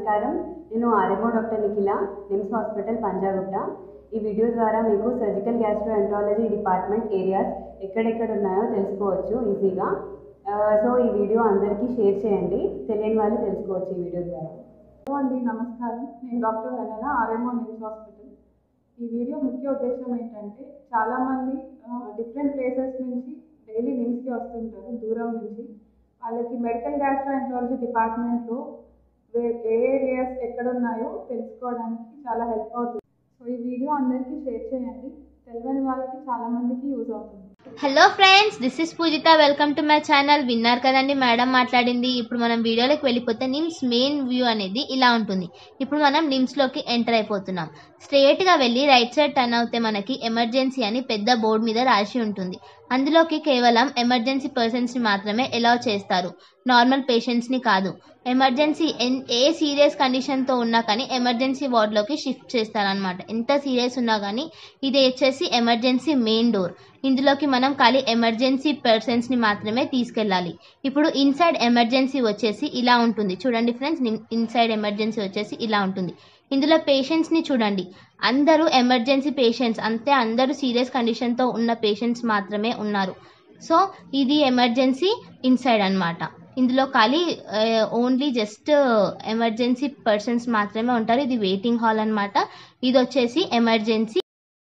నమస్కారం నేను RMO doctor Nikhila NIMS hospital Panjagutta ఈ వీడియో ద్వారా మీకు సర్జికల్ గ్యాస్ట్రోఎంట్రాలజీ డిపార్ట్మెంట్ ఏరియాస్ ఎక్కడెక్కడ ఉన్నాయో తెలుసుకోవచ్చు ఈజీగా ఆ, సో ఈ వీడియో అందరికీ షేర్ చేయండి తెలియని వాళ్ళు తెలుసుకోవచ్చు ఈ వీడియో ద్వారా హలో అండి నమస్కారం నేను doctor Vennela RMO NIMS hospital ఈ వీడియో ముఖ్య ఉద్దేశం ఏంటంటే చాలామంది డిఫరెంట్ ప్లేసెస్ నుంచి డైలీ నిమ్స్కి వస్తుంటారు దూరం నుంచి వాళ్ళకి మెడికల్ గ్యాస్ట్రోఎంట్రాలజీ డిపార్ట్మెంట్లో వే ఏ ఏరియాస్ ఎక్కడ ఉన్నాయో తెలుసుకోవడానికి చాలా హెల్ప్ అవుతుంది సో ఈ వీడియో అందరికీ షేర్ చేయండి తెలియని వాళ్ళకి చాలామందికి యూజ్ అవుతుంది hello friends this is Pujitha welcome to my channel విన్నారు కదండి మేడం మాట్లాడింది ఇప్పుడు మనం వీడియోలోకి వెళ్ళిపోతే నిమ్స్ మెయిన్ వ్యూ అనేది ఇలా ఉంటుంది ఇప్పుడు మనం నిమ్స్లోకి ఎంటర్ అయిపోతున్నాం స్ట్రేట్గా వెళ్ళి రైట్ సైడ్ టర్న్ అవుతే మనకి ఎమర్జెన్సీ అని పెద్ద బోర్డు మీద రాసి ఉంటుంది అందులోకి కేవలం ఎమర్జెన్సీ పర్సన్స్ని మాత్రమే అలౌ చేస్తారు నార్మల్ పేషెంట్స్ని కాదు ఎమర్జెన్సీ ఎన్ ఏ సీరియస్ కండిషన్తో ఉన్నా కానీ ఎమర్జెన్సీ వార్డ్లోకి షిఫ్ట్ చేస్తారనమాట ఎంత సీరియస్ ఉన్నా కానీ ఇది వచ్చేసి ఎమర్జెన్సీ మెయిన్ డోర్ ఇందులోకి మనం ఖాళీ ఎమర్జెన్సీ పర్సన్స్ని మాత్రమే తీసుకెళ్ళాలి ఇప్పుడు ఇన్సైడ్ ఎమర్జెన్సీ వచ్చేసి ఇలా ఉంటుంది చూడండి ఫ్రెండ్స్ ఇన్సైడ్ ఎమర్జెన్సీ వచ్చేసి ఇలా ఉంటుంది ఇందులో పేషెంట్స్ని చూడండి అందరూ ఎమర్జెన్సీ పేషెంట్స్ అంతే అందరూ సీరియస్ కండిషన్తో ఉన్న పేషెంట్స్ మాత్రమే ఉన్నారు సో ఇది ఎమర్జెన్సీ ఇన్సైడ్ అన్నమాట ఇందులో ఖాళీ ఓన్లీ జస్ట్ ఎమర్జెన్సీ పర్సన్స్ మాత్రమే ఉంటారు ఇది వెయిటింగ్ హాల్ అన్నమాట ఇది వచ్చేసి ఎమర్జెన్సీ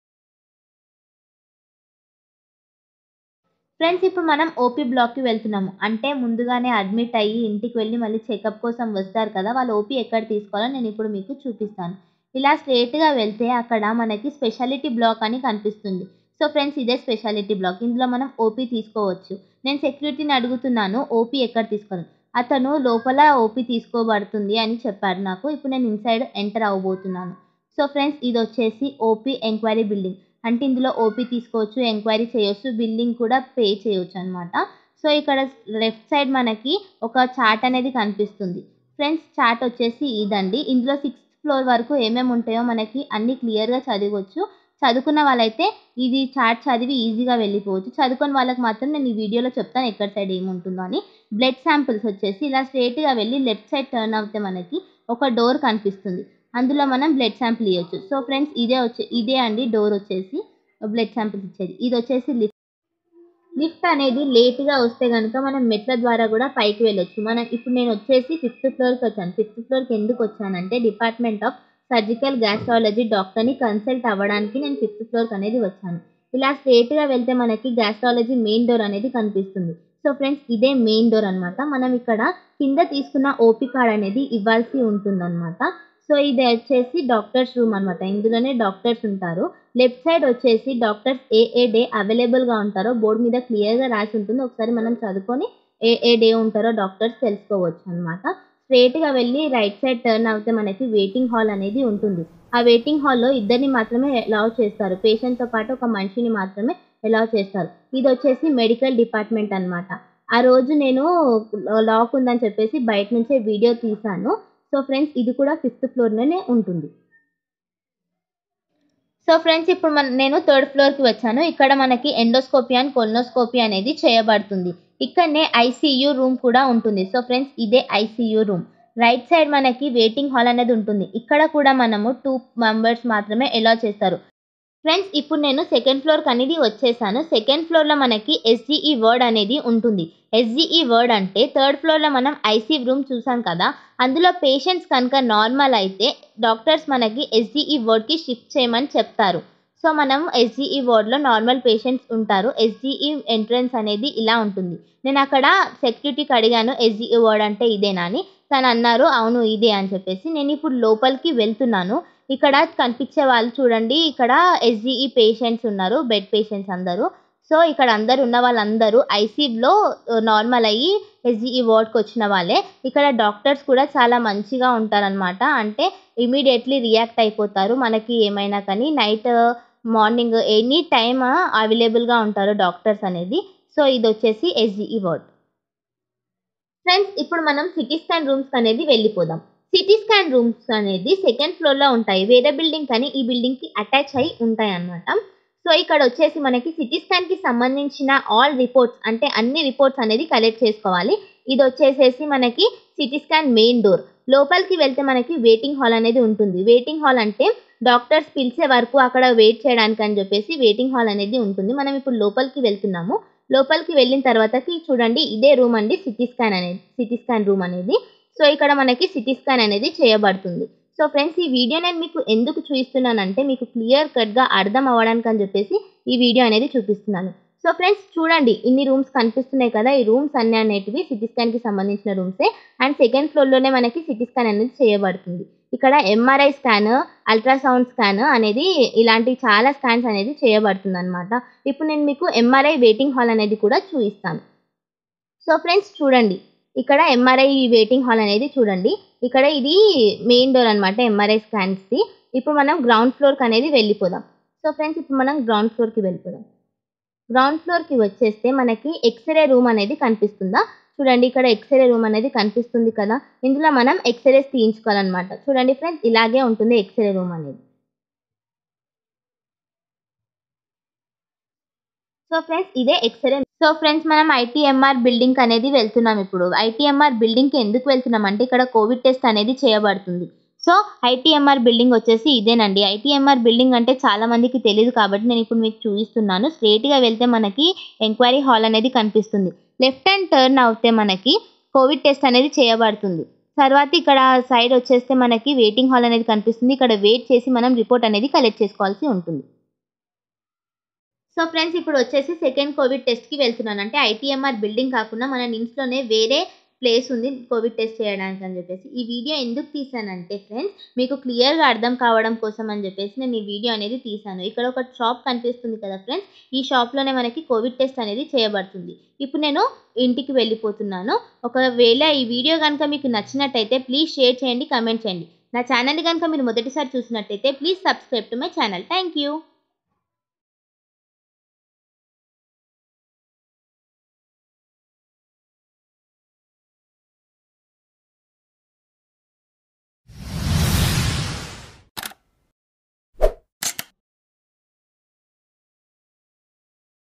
ఫ్రెండ్స్ ఇప్పుడు మనం ఓపీ బ్లాక్కి వెళ్తున్నాము అంటే ముందుగానే అడ్మిట్ అయ్యి ఇంటికి వెళ్ళి మళ్ళీ చెకప్ కోసం వస్తారు కదా వాళ్ళు ఓపీ ఎక్కడ తీసుకోవాలో నేను ఇప్పుడు మీకు చూపిస్తాను ఇలా స్ట్రేట్గా వెళ్తే అక్కడ మనకి స్పెషాలిటీ బ్లాక్ అని కనిపిస్తుంది సో ఫ్రెండ్స్ ఇదే స్పెషాలిటీ బ్లాక్ ఇందులో మనం ఓపీ తీసుకోవచ్చు నేను సెక్యూరిటీని అడుగుతున్నాను ఓపీ ఎక్కడ తీసుకోవాలి అతను లోపల ఓపీ తీసుకోబడుతుంది అని చెప్పారు నాకు ఇప్పుడు నేను ఇన్సైడ్ ఎంటర్ అవ్వబోతున్నాను సో ఫ్రెండ్స్ ఇది వచ్చేసి ఓపీ ఎంక్వైరీ బిల్డింగ్ అంటే ఇందులో ఓపీ తీసుకోవచ్చు ఎంక్వైరీ చేయొచ్చు బిల్లింగ్ కూడా పే చేయొచ్చు అనమాట సో ఇక్కడ లెఫ్ట్ సైడ్ మనకి ఒక చార్ట్ అనేది కనిపిస్తుంది ఫ్రెండ్స్ చార్ట్ వచ్చేసి ఇదండి ఇందులో సిక్స్త్ ఫ్లోర్ వరకు ఏమేమి ఉంటాయో మనకి అన్ని క్లియర్గా చదవచ్చు చదువుకున్న వాళ్ళైతే ఇది చార్ట్ చదివి ఈజీగా వెళ్ళిపోవచ్చు చదువుకున్న వాళ్ళకి మాత్రం నేను ఈ వీడియోలో చెప్తాను ఎక్కడ సైడ్ ఏముంటుందో అని బ్లడ్ శాంపిల్స్ వచ్చేసి ఇలా స్ట్రేట్గా వెళ్ళి లెఫ్ట్ సైడ్ టర్న్ అవుతే మనకి ఒక డోర్ కనిపిస్తుంది అందులో మనం బ్లడ్ శాంపిల్ ఇవ్వచ్చు సో ఫ్రెండ్స్ ఇదే వచ్చే ఇదే అండి డోర్ వచ్చేసి బ్లడ్ శాంపిల్స్ ఇచ్చేది ఇది వచ్చేసి లిఫ్ట్ లిఫ్ట్ అనేది లేట్గా వస్తే కనుక మనం మెట్ల ద్వారా కూడా పైకి వెళ్ళొచ్చు మనం ఇప్పుడు నేను వచ్చేసి ఫిఫ్త్ ఫ్లోర్కి వచ్చాను ఫిఫ్త్ ఫ్లోర్కి ఎందుకు వచ్చానంటే డిపార్ట్మెంట్ ఆఫ్ సర్జికల్ గ్యాస్ట్రాలజీ డాక్టర్ని కన్సల్ట్ అవ్వడానికి నేను ఫిఫ్త్ ఫ్లోర్కి అనేది వచ్చాను ఇలా స్ట్రేట్గా వెళ్తే మనకి గ్యాస్ట్రాలజీ మెయిన్ డోర్ అనేది కనిపిస్తుంది సో ఫ్రెండ్స్ ఇదే మెయిన్ డోర్ అనమాట మనం ఇక్కడ కింద తీసుకున్న ఓపీ కార్డ్ అనేది ఇవ్వాల్సి ఉంటుందన్నమాట సో ఇది వచ్చేసి డాక్టర్స్ రూమ్ అనమాట ఇందులోనే డాక్టర్స్ ఉంటారు లెఫ్ట్ సైడ్ వచ్చేసి డాక్టర్స్ ఏ ఏ డే అవైలబుల్గా ఉంటారో బోర్డు మీద క్లియర్గా రాసి ఉంటుంది ఒకసారి మనం చదువుకొని ఏ ఏ డే ఉంటారో డాక్టర్స్ తెలుసుకోవచ్చు అనమాట స్ట్రేట్గా వెళ్ళి రైట్ సైడ్ టర్న్ అవుతే మనకి వెయిటింగ్ హాల్ అనేది ఉంటుంది ఆ వెయిటింగ్ హాల్లో ఇద్దరిని మాత్రమే అలౌ చేస్తారు పేషెంట్తో పాటు ఒక మనిషిని మాత్రమే అలౌ చేస్తారు ఇది వచ్చేసి మెడికల్ డిపార్ట్మెంట్ అనమాట ఆ రోజు నేను లాక్ ఉందని చెప్పేసి బయట నుంచే వీడియో తీశాను సో ఫ్రెండ్స్ ఇది కూడా ఫిఫ్త్ ఫ్లోర్లోనే ఉంటుంది సో ఫ్రెండ్స్ ఇప్పుడు మన నేను థర్డ్ ఫ్లోర్కి వచ్చాను ఇక్కడ మనకి ఎండోస్కోపీ అండ్ కొల్నోస్కోపీ అనేది చేయబడుతుంది ఇక్కడనే ఐసీయూ రూమ్ కూడా ఉంటుంది సో ఫ్రెండ్స్ ఇదే ఐసీయూ రూమ్ రైట్ సైడ్ మనకి వెయిటింగ్ హాల్ అనేది ఉంటుంది ఇక్కడ కూడా మనము టూ మెంబర్స్ మాత్రమే ఎలా చేస్తారు ఫ్రెండ్స్ ఇప్పుడు నేను సెకండ్ ఫ్లోర్కి అనేది వచ్చేసాను సెకండ్ ఫ్లోర్లో మనకి ఎస్జిఈ వర్డ్ అనేది ఉంటుంది ఎస్జిఈ వర్డ్ అంటే థర్డ్ ఫ్లోర్లో మనం ఐసీ రూమ్ చూసాం కదా అందులో పేషెంట్స్ కనుక నార్మల్ అయితే డాక్టర్స్ మనకి ఎస్జిఈ వర్డ్కి షిఫ్ట్ చేయమని చెప్తారు సో మనం ఎస్జిఈ వార్డ్లో నార్మల్ పేషెంట్స్ ఉంటారు ఎస్జిఈ ఎంట్రన్స్ అనేది ఇలా ఉంటుంది నేను అక్కడ సెక్యూరిటీకి అడిగాను ఎస్జిఈ వార్డ్ అంటే ఇదేనా అని తను అన్నారు అవును ఇదే అని చెప్పేసి నేను ఇప్పుడు లోపలికి వెళ్తున్నాను ఇక్కడ కనిపించే వాళ్ళు చూడండి ఇక్కడ ఎస్జిఈ పేషెంట్స్ ఉన్నారు బెడ్ పేషెంట్స్ అందరూ సో ఇక్కడ అందరు ఉన్న వాళ్ళందరూ ఐసీయూలో నార్మల్ అయ్యి ఎస్జిఈ వార్డ్కి వచ్చిన వాళ్ళే ఇక్కడ డాక్టర్స్ కూడా చాలా మంచిగా ఉంటారనమాట అంటే ఇమీడియట్లీ రియాక్ట్ అయిపోతారు మనకి ఏమైనా కానీ నైట్ మార్నింగ్ ఎనీ టైమ్ అవైలబుల్గా ఉంటారు డాక్టర్స్ అనేది సో ఇది వచ్చేసి ఎస్జిఈ వార్డ్ ఫ్రెండ్స్ ఇప్పుడు మనం సిటీ స్కాన్ రూమ్స్ అనేది వెళ్ళిపోదాం సిటీ స్కాన్ రూమ్స్ అనేది సెకండ్ ఫ్లోర్లో ఉంటాయి వేరే బిల్డింగ్ కానీ ఈ బిల్డింగ్కి అటాచ్ అయి ఉంటాయి అన్నమాట సో ఇక్కడ వచ్చేసి మనకి సిటీ స్కాన్కి సంబంధించిన ఆల్ రిపోర్ట్స్ అంటే అన్ని రిపోర్ట్స్ అనేది కలెక్ట్ చేసుకోవాలి ఇది వచ్చేసేసి మనకి సిటీ స్కాన్ మెయిన్ డోర్ లోపలికి వెళ్తే మనకి వెయిటింగ్ హాల్ అనేది ఉంటుంది వెయిటింగ్ హాల్ అంటే డాక్టర్స్ పిలిచే వరకు అక్కడ వెయిట్ చేయడానికి అని చెప్పేసి వెయిటింగ్ హాల్ అనేది ఉంటుంది మనం ఇప్పుడు లోపలికి వెళ్తున్నాము లోపలికి వెళ్ళిన తర్వాతకి చూడండి ఇదే రూమ్ అండి సిటీ స్కాన్ అనేది సిటీ స్కాన్ రూమ్ అనేది సో ఇక్కడ మనకి సిటీ స్కాన్ అనేది చేయబడుతుంది సో ఫ్రెండ్స్ ఈ వీడియో నేను మీకు ఎందుకు చూపిస్తున్నానంటే మీకు క్లియర్ కట్గా అర్థం అవ్వడానికి అని చెప్పేసి ఈ వీడియో అనేది చూపిస్తున్నాను సో ఫ్రెండ్స్ చూడండి ఇన్ని రూమ్స్ కనిపిస్తున్నాయి కదా ఈ రూమ్స్ అన్ని అనేటివి సిటీ స్కాన్కి సంబంధించిన రూమ్సే అండ్ సెకండ్ ఫ్లోర్లోనే మనకి సిటీ స్కాన్ అనేది చేయబడుతుంది ఇక్కడ ఎంఆర్ఐ స్కాన్ అల్ట్రాసౌండ్ స్కాన్ అనేది ఇలాంటి చాలా స్కాన్స్ అనేది చేయబడుతుంది అనమాట ఇప్పుడు నేను మీకు ఎంఆర్ఐ వెయిటింగ్ హాల్ అనేది కూడా చూపిస్తాను సో ఫ్రెండ్స్ చూడండి ఇక్కడ ఎంఆర్ఐ వెయిటింగ్ హాల్ అనేది చూడండి ఇక్కడ ఇది మెయిన్ డోర్ అనమాట ఎంఆర్ఐ స్కాన్స్ది ఇప్పుడు మనం గ్రౌండ్ ఫ్లోర్కి అనేది వెళ్ళిపోదాం సో ఫ్రెండ్స్ ఇప్పుడు మనం గ్రౌండ్ ఫ్లోర్కి వెళ్ళిపోదాం గ్రౌండ్ ఫ్లోర్కి వచ్చేస్తే మనకి ఎక్స్రే రూమ్ అనేది కనిపిస్తుందా చూడండి ఇక్కడ ఎక్స్రే రూమ్ అనేది కనిపిస్తుంది కదా ఇందులో మనం ఎక్స్రేస్ తీయించుకోవాలన్నమాట చూడండి ఫ్రెండ్స్ ఇలాగే ఉంటుంది ఎక్స్రే రూమ్ అనేది సో ఫ్రెండ్స్ ఇదే ఎక్స్రే సో ఫ్రెండ్స్ మనం ఐటీఎంఆర్ బిల్డింగ్ అనేది వెళ్తున్నాం ఇప్పుడు ఐటీఎంఆర్ బిల్డింగ్కి ఎందుకు వెళ్తున్నాం అంటే ఇక్కడ కోవిడ్ టెస్ట్ అనేది చేయబడుతుంది సో ఐటీఎంఆర్ బిల్డింగ్ వచ్చేసి ఇదేనండి ఐటీఎంఆర్ బిల్డింగ్ అంటే చాలా మందికి తెలియదు కాబట్టి నేను ఇప్పుడు మీకు చూపిస్తున్నాను స్ట్రేట్గా వెళ్తే మనకి ఎంక్వైరీ హాల్ అనేది కనిపిస్తుంది లెఫ్ట్ హ్యాండ్ టర్న్ అవుతే మనకి కోవిడ్ టెస్ట్ అనేది చేయబడుతుంది తర్వాత ఇక్కడ సైడ్ వచ్చేస్తే మనకి వెయిటింగ్ హాల్ అనేది కనిపిస్తుంది ఇక్కడ వెయిట్ చేసి మనం రిపోర్ట్ అనేది కలెక్ట్ చేసుకోవాల్సి ఉంటుంది సో ఫ్రెండ్స్ ఇప్పుడు వచ్చేసి సెకండ్ కోవిడ్ టెస్ట్కి వెళ్తున్నాను అంటే ఐటీఎంఆర్ బిల్డింగ్ కాకుండా మన నిమ్స్లోనే వేరే ప్లేస్ ఉంది కోవిడ్ టెస్ట్ చేయడానికి అని చెప్పేసి ఈ వీడియో ఎందుకు తీసానంటే ఫ్రెండ్స్ మీకు క్లియర్గా అర్థం కావడం కోసం అని చెప్పేసి నేను ఈ వీడియో అనేది తీసాను ఇక్కడ ఒక షాప్ కనిపిస్తుంది కదా ఫ్రెండ్స్ ఈ షాప్లోనే మనకి కోవిడ్ టెస్ట్ అనేది చేయబడుతుంది ఇప్పుడు నేను ఇంటికి వెళ్ళిపోతున్నాను ఒకవేళ ఈ వీడియో కనుక మీకు నచ్చినట్టయితే ప్లీజ్ షేర్ చేయండి కమెంట్ చేయండి నా ఛానల్ కనుక మీరు మొదటిసారి చూసినట్టయితే please subscribe to my channel thank you